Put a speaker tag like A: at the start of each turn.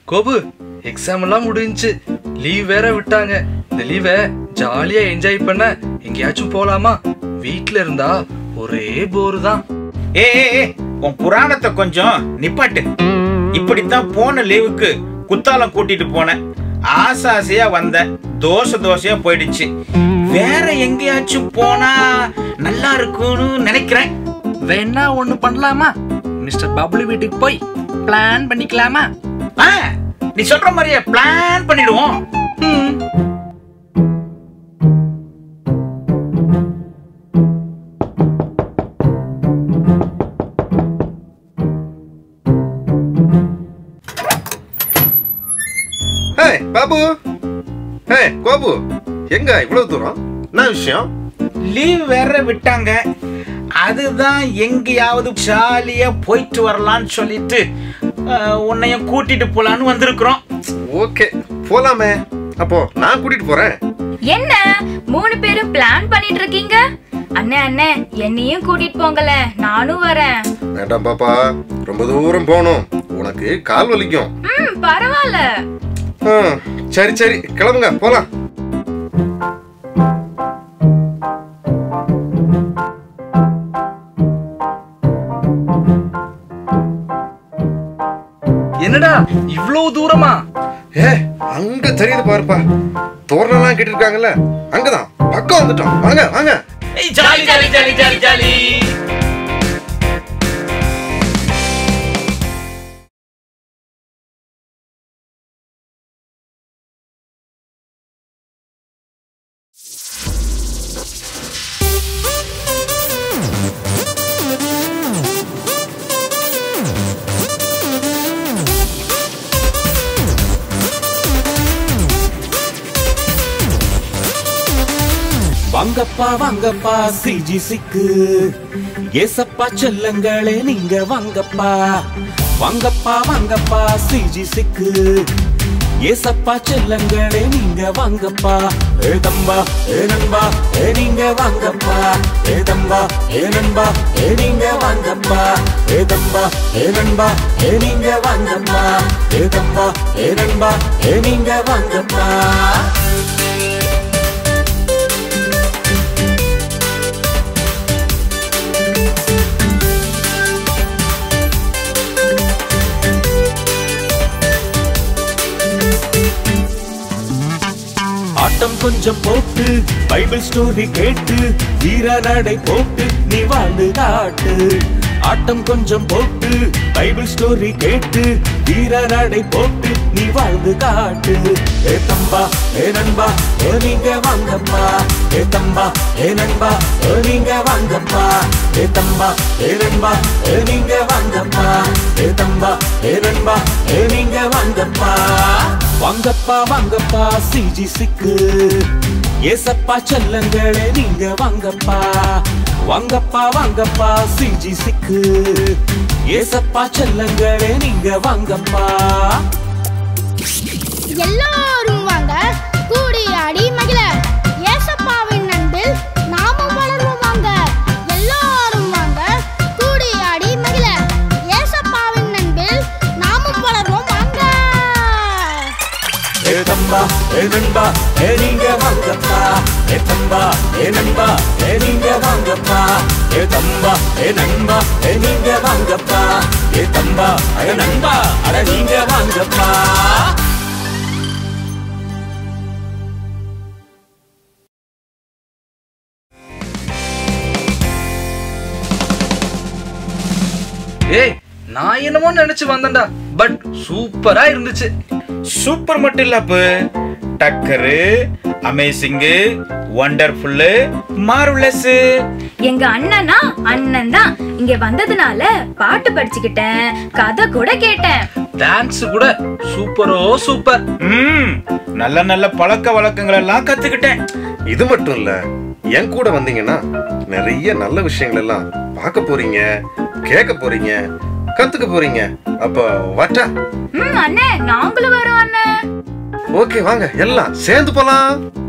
A: Gopu exam எல்லாம் முடிஞ்சுச்சு leave வேற விட்டாங்க இந்த லீவை ஜாலியா என்ஜாய் பண்ண எங்கேயாச்சும் போலாமா வீட்ல இருந்தா ஒரே போர் தான்
B: ஏ உன் புராணத்தை கொஞ்சம் நிப்பாட்டு இப்படித்தான் போன லீவுக்கு குத்தாலம் கூட்டிட்டு போனேன் ஆசை ஆசையா வந்தேன் தோசை தோசையா போயிடுச்சு வேற எங்கேயாச்சும் போனா நல்லா இருக்கும்னு நினைக்கிறேன்
A: வேணா ஒண்ணு பண்ணலாமா மிஸ்டர் பப்ளு வீட்டுக்கு போய் பிளான் பண்ணிக்கலாமா
B: ஆ, நீ சொல்ற மாதிரியே பிளான் பண்ணிடுவோம்
A: ம்.
C: ஹே பாபு ஹே கோபு எங்க இவ்வளவு தூரம் என்ன விஷயம்
B: லீவ் வேற விட்டாங்க அதுதான் எங்கேயாவது ஜாலியா போயிட்டு வரலாம்னு சொல்லிட்டு ஆ, உன்னையும் கூட்டிட்டு போலான்னு வந்திருக்கிறோம்
C: ஓகே போலாமே அப்போ நான் கூட்டிட்டு போறேன்
D: என்ன மூணு பேரும் பிளான் பண்ணிட்டு இருக்கீங்க அண்ணே அண்ணே என்னையும் கூட்டிட்டு போங்கல நானும் வரேன்
C: வேண்டாம் பாப்பா ரொம்ப தூரம் போகணும் உனக்கு கால் வலிக்கும்
D: ம் பரவாயில்ல
C: ஆ, சரி சரி கிளம்புங்க போலாம்
A: என்னடா இவ்வளவு தூரமா
C: ஏ அங்க தெரியுது பாருப்பா தோரணெல்லாம் கேட்டிருக்காங்கல்ல அங்கதான் பக்கம் வந்துட்டோம் வாங்க வாங்க
B: ஏய், jolly jolly jolly jolly jolly
E: வாங்கப்பா வாங்கப்பா சிஜி சிக்கு ஏசப்பா செல்லங்களே நீங்க வாங்கப்பா வாங்கப்பா வாங்கப்பா சிஜி சிக்கு ஏசப்பா செல்லங்களே நீங்க வாங்கப்பா ஏ தம்பா ஏ நண்பா ஏ நீங்க வாங்கப்பா ஏ தம்பா ஏ நண்பா ஏ நீங்க வாங்கப்பா ஏ தம்பா ஏ நண்பா ஏ நீங்க வாங்கப்பா ஏ தம்பா ஏ நண்பா ஏ நீங்க வாங்கப்பா ஆட்டம் கொஞ்சம் போட்டு பைபிள் ஸ்டோரி கேட்டு வீர நடை போட்டு நீ வாழ்ந்து காட்டு ஆட்டம் கொஞ்சம் போட்டு பைபிள் ஸ்டோரி கேட்டு வீர நடை போட்டு நீ வாழ்ந்து காட்டு ஏ தம்பா ஏ நண்பா ஏ நீங்க வாங்கப்பா ஏ தம்பா ஏ நண்பா ஏ நீங்க வாங்கப்பா ஏ தம்பா ஏ நண்பா ஏ நீங்க வாங்கப்பா ஏ தம்பா ஏ நண்பா ஏ நீங்க வாங்கப்பா வாங்கப்பா வாங்கப்பா சிஜி சிக்கு ஏசப்பா செல்லங்களே நீங்க வாங்கப்பா வாங்கப்பா வாங்கப்பா சிஜி சிக்கு ஏசப்பா செல்லங்களே நீங்க வாங்கப்பா
F: எல்லாரும் வாங்க கூடி ஆடி மகிழ ஏசப்பாவின் அன்பில் நாமும் வளர்வோம் வாங்க எல்லாரும் வாங்க கூடி ஆடி மகிழ ஏசப்பாவின் அன்பில் நாமும் வளர்வோம் வாங்க
E: ஏ தம்பா ஏ நண்பா ஏ நீங்க வாங்கப்பா ஏ தம்பா ஏ நண்பா ஏ நீங்க வாங்கப்பா ஏ தம்பா ஏ நண்பா ஏ நீங்க வாங்கப்பா ஏ தம்பா ஏ நண்பா அட நீங்க வாங்கப்பா
A: ஏய் நான் என்னமோ நினைச்சு வந்தேன்டா பட் சூப்பரா இருந்துச்சு
B: சூப்பர் மட்டும் இல்ல அப்பு டக்கரு அமேசிங்கு ஒண்டர்ஃபுல்லு மார்வலஸ்
D: எங்க அண்ணனா அண்ணன் தான் இங்க வந்ததுனால பாட்டு படிச்சுக்கிட்டேன் கதை கூட கேட்டேன்
A: டான்ஸ் கூட சூப்பரோ சூப்பர்
B: ம் நல்ல நல்ல பழக்க வழக்கங்கள் எல்லாம் கத்துக்கிட்டேன்
C: இது மட்டும் இல்ல என் கூட வந்தீங்கன்னா நிறைய நல்ல விஷயங்கள் எல்லாம் பார்க்க போறீங்க கேட்க போறீங்க கத்துக்க போறீங்க அப்ப வாட்டா
D: ம் அண்ணே நாங்களும் வரோம் அண்ணே
C: ஓகே வாங்க எல்லாம் சேர்ந்து போலாம்